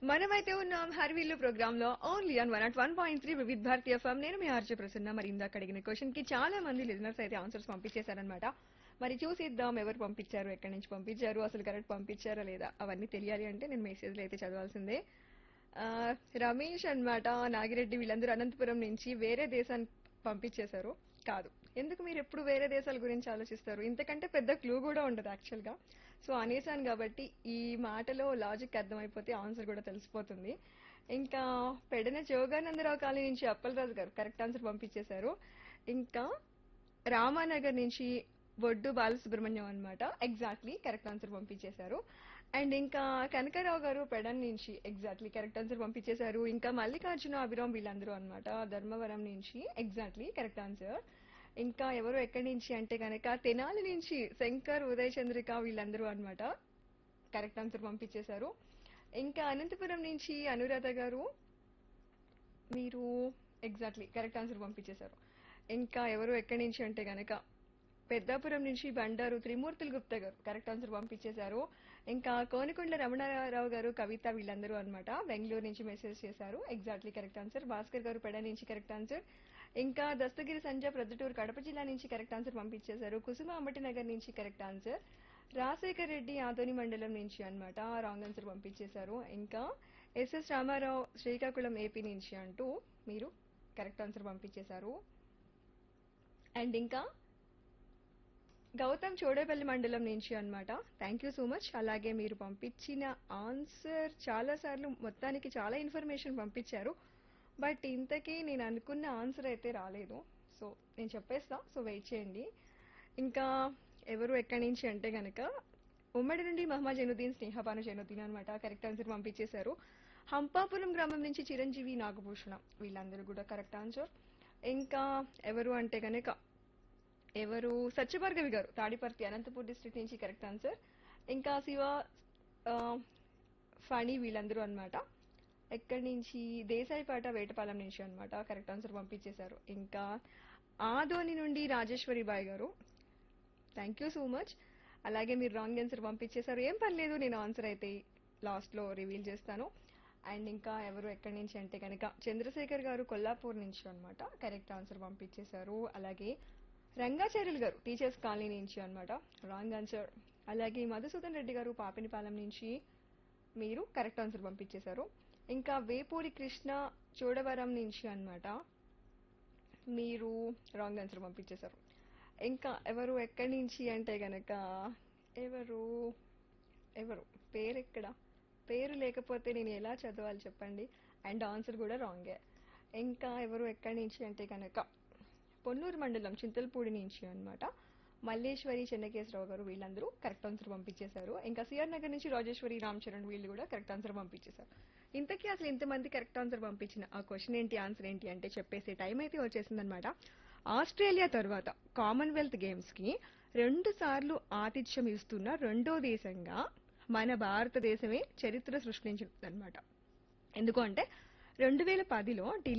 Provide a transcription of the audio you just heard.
మనమైతే ఉన్నాం హర్వీల్లు ప్రోగ్రామ్ లో only on one at one point three Vividh Bharati FM నేను మీ ఆర్జే ప్రసన్న మరి ఇందాక అడిగిన క్వశ్చన్ కి చాలా మంది లిజనర్స్ అయితే ఆన్సర్స్ పంపించేశారనమాట మరి చూసిద్దాం ఎవరు పంపించారు ఎక్కడి నుంచి పంపించారు అసలు కరెక్ట్ పంపించారా లేదా అవన్నీ తెలియాలి అంటే నేను మెసేజ్లు అయితే చదవాల్సిందే ఆ, రమేష్ అన్నమాట నాగిరెడ్డి వీళ్ళందరూ అనంతపురం నుంచి వేరే దేశానికి పంపించేశారు కాదు ఎందుకు మీరు ఎప్పుడు వేరే దేశాల గురించి ఆలోచిస్తారు ఇంతకంటే పెద్ద క్లూ కూడా ఉండదు యాక్చువల్ గా సో అనేసాను కాబట్టి ఈ మాటలో లాజిక్ అర్థమైపోతే ఆన్సర్ కూడా తెలిసిపోతుంది ఇంకా పెడన జోగానందరావు కాలనీ నుంచి అప్పలరాజు గారు కరెక్ట్ ఆన్సర్ పంపించేశారు ఇంకా రామానగర్ నుంచి బొడ్డు బాలసుబ్రహ్మణ్యం అన్నమాట ఎగ్జాక్ట్లీ కరెక్ట్ ఆన్సర్ పంపించేశారు అండ్ ఇంకా కనకరావు గారు పెడన్ నుంచి ఎగ్జాక్ట్లీ కరెక్ట్ ఆన్సర్ పంపించేశారు ఇంకా మల్లికార్జున అభిరామ్ వీళ్ళందరూ అన్నమాట ధర్మవరం నుంచి ఎగ్జాక్ట్లీ కరెక్ట్ ఆన్సర్ ఇంకా ఎవరు ఎక్కడి నుంచి అంటే కనుక తెనాలి నుంచి శంకర్ ఉదయ్ చంద్రిక వీళ్ళందరూ అన్నమాట కరెక్ట్ ఆన్సర్ పంపించేశారు ఇంకా అనంతపురం నుంచి అనురాధ గారు మీరు ఎగ్జాక్ట్లీ కరెక్ట్ ఆన్సర్ పంపించేశారు ఇంకా ఎవరు ఎక్కడి నుంచి అంటే గనక పెద్దాపురం నుంచి బండారు త్రిమూర్తులు గుప్తా గారు కరెక్ట్ ఆన్సర్ పంపించేశారు ఇంకా కోనికొండ రమణారావు గారు కవిత వీళ్ళందరూ అన్నమాట బెంగళూరు నుంచి మెసేజ్ చేశారు ఎగ్జాక్ట్లీ కరెక్ట్ ఆన్సర్ భాస్కర్ గారు పెడ నుంచి కరెక్ట్ ఆన్సర్ ఇంకా దస్తగిరి సంజయ్ ప్రొద్దుటూరు కడప జిల్లా నుంచి కరెక్ట్ ఆన్సర్ పంపించేశారు కుసుమ అంబటి నగర్ నుంచి కరెక్ట్ ఆన్సర్ రాజశేఖర్ రెడ్డి ఆదోని మండలం నుంచి అన్నమాట రాంగ్ ఆన్సర్ పంపించేశారు ఇంకా ఎస్ఎస్ రామారావు శ్రీకాకుళం ఏపీ నుంచి అంటూ మీరు కరెక్ట్ ఆన్సర్ పంపించేశారు అండ్ ఇంకా గౌతమ్ చోడేపల్లి మండలం నుంచి అన్నమాట థ్యాంక్ యూ సో మచ్ అలాగే మీరు పంపించిన ఆన్సర్ చాలా సార్లు మొత్తానికి చాలా ఇన్ఫర్మేషన్ పంపించారు బట్ ఇంతకీ నేను అనుకున్న ఆన్సర్ అయితే రాలేదు సో నేను చెప్పేస్తా సో వెయిట్ చేయండి ఇంకా ఎవరు ఎక్కడి నుంచి అంటే గనక ఉమ్మడి నుండి మహమ్మద్ జైనుద్దీన్ స్నేహపాను జైనుద్దీన్ అనమాట కరెక్ట్ ఆన్సర్ పంపించేశారు హంపాపురం గ్రామం నుంచి చిరంజీవి నాగభూషణ వీళ్ళందరూ కూడా కరెక్ట్ ఆన్సర్ ఇంకా ఎవరు అంటే గనక ఎవరు సత్యభార్గవి గారు తాడిపర్తి అనంతపూర్ డిస్ట్రిక్ట్ నుంచి కరెక్ట్ ఆన్సర్ ఇంకా శివ ఆ, ఫణి వీళ్ళందరూ అన్నమాట ఎక్కడి నుంచి దేశాయిపాట వేటపాలెం నుంచి అన్నమాట కరెక్ట్ ఆన్సర్ పంపించేశారు ఇంకా ఆదోని నుండి Rajeswari Bai garu thank you so much అలాగే మీరు రాంగ్ ఆన్సర్ పంపించేశారు ఏం పర్లేదు నేను ఆన్సర్ అయితే లాస్ట్లో రివీల్ చేస్తాను అండ్ ఇంకా ఎవరు ఎక్కడి నుంచి అంటే కనుక చంద్రశేఖర్ గారు కొల్లాపూర్ నుంచి అన్నమాట కరెక్ట్ ఆన్సర్ పంపించేశారు అలాగే రంగాచార్యులు గారు టీచర్స్ కాలనీ నుంచి అన్నమాట రాంగ్ ఆన్సర్ అలాగే మధుసూదన్ రెడ్డి గారు పాపినిపాలెం నుంచి మీరు కరెక్ట్ ఆన్సర్ పంపించేశారు ఇంకా వేపూరి కృష్ణ చోడవరం నుంచి అన్నమాట మీరు రాంగ్ ఆన్సర్ పంపించేశారు ఇంకా ఎవరు ఎక్కడి నుంచి అంటే గనక ఎవరు ఎవరు పేరు ఎక్కడ పేరు లేకపోతే నేను ఎలా చదవాలి చెప్పండి అండ్ ఆన్సర్ కూడా రాంగే ఇంకా ఎవరు ఎక్కడి నుంచి అంటే కనుక పొన్నూరు మండలం చింతలపూడి నుంచి అన్నమాట మల్లేశ్వరి చెన్నకేశ్వరరావు గారు వీళ్ళందరూ కరెక్ట్ ఆన్సర్ పంపించేశారు ఇంకా సిఆర్ నగర్ నుంచి రాజేశ్వరి రామ్ చరణ్ వీళ్ళు కూడా కరెక్ట్ ఆన్సర్ పంపించేశారు ఇంతకీ అసలు ఇంతమంది కరెక్ట్ ఆన్సర్ పంపించిన ఆ క్వశ్చన్ ఏంటి ఆన్సర్ ఏంటి అంటే చెప్పేసే టైం అయితే వచ్చేసిందనమాట ఆస్ట్రేలియా తర్వాత కామన్వెల్త్ గేమ్స్ కి రెండు సార్లు ఆతిథ్యం ఇస్తున్న రెండో దేశంగా మన భారతదేశమే చరిత్ర సృష్టించిందనమాట ఎందుకు అంటే రెండు వేల పదిలో